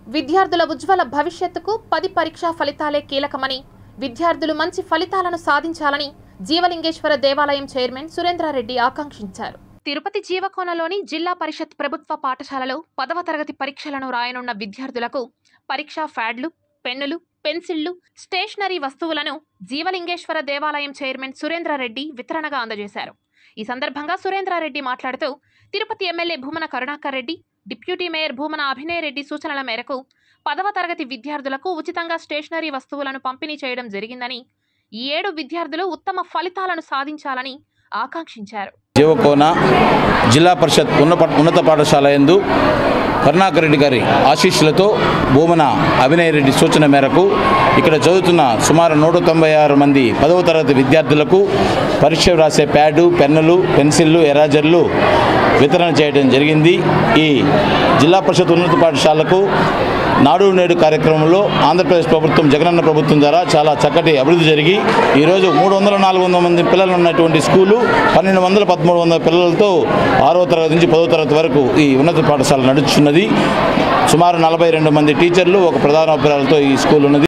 విద్యార్థుల ఉజ్వల భవిష్యత్తుకు పది పరీక్షా ఫలితాలే కీలకమని విద్యార్థులు మంచి ఫలితాలను సాధించాలని జీవలింగేశ్వర దేవాలయం చైర్మన్ సురేంద్రారెడ్డి ఆకాంక్షించారు తిరుపతి జీవకోనలోని జిల్లా పరిషత్ ప్రభుత్వ పాఠశాలలో పదవ తరగతి పరీక్షలను రాయనున్న విద్యార్థులకు పరీక్షా ఫ్యాడ్లు పెన్నులు పెన్సిళ్లు స్టేషనరీ వస్తువులను జీవలింగేశ్వర దేవాలయం చైర్మన్ సురేంద్రారెడ్డి వితరణగా అందజేశారు ఈ సందర్భంగా సురేంద్రారెడ్డి మాట్లాడుతూ Tirupati MLA Bhumana Karunakar Reddy deputy mayor Bhumana Abhinay Reddy సూచనల మేరకు పదవ తరగతి విద్యార్థులకు ఉచితంగా స్టేషనరీ వస్తువులను పంపిణీ చేయడం జరిగిందని ఈ ఏడు విద్యార్థులు ఉత్తమ ఫలితాలను సాధించాలని ఆకాంక్షించారు జీవకోన జిల్లా పరిషత్ ఉన్నత ఉన్నత పాఠశాల యందు కరుణాకర్ రెడ్డి గారి ఆశీస్సులతో భూమన అభినయ్ రెడ్డి సూచన మేరకు ఇక్కడ చదువుతున్న సుమారు నూట తొంభై ఆరు మంది పదవ తరగతి విద్యార్థులకు పరీక్ష రాసే ప్యాడు పెన్నులు పెన్సిళ్ళు ఎరాజర్లు వితరణ చేయడం జరిగింది ఈ జిల్లా పరిషత్ ఉన్నత పాఠశాలకు నాడు నేడు కార్యక్రమంలో ఆంధ్రప్రదేశ్ ప్రభుత్వం జగనన్న ప్రభుత్వం ద్వారా చాలా చక్కటి అభివృద్ధి జరిగి ఈరోజు మూడు వందల నాలుగు వందల మంది పిల్లలు ఉన్నటువంటి స్కూలు పన్నెండు వందల పదమూడు వందల పిల్లలతో ఆరో తరగతి నుంచి పదో తరగతి వరకు ఈ ఉన్నత పాఠశాల నడుస్తున్నది సుమారు నలభై రెండు మంది టీచర్లు ఒక ప్రధాన ఉపాధ్యాయులతో ఈ స్కూల్ ఉన్నది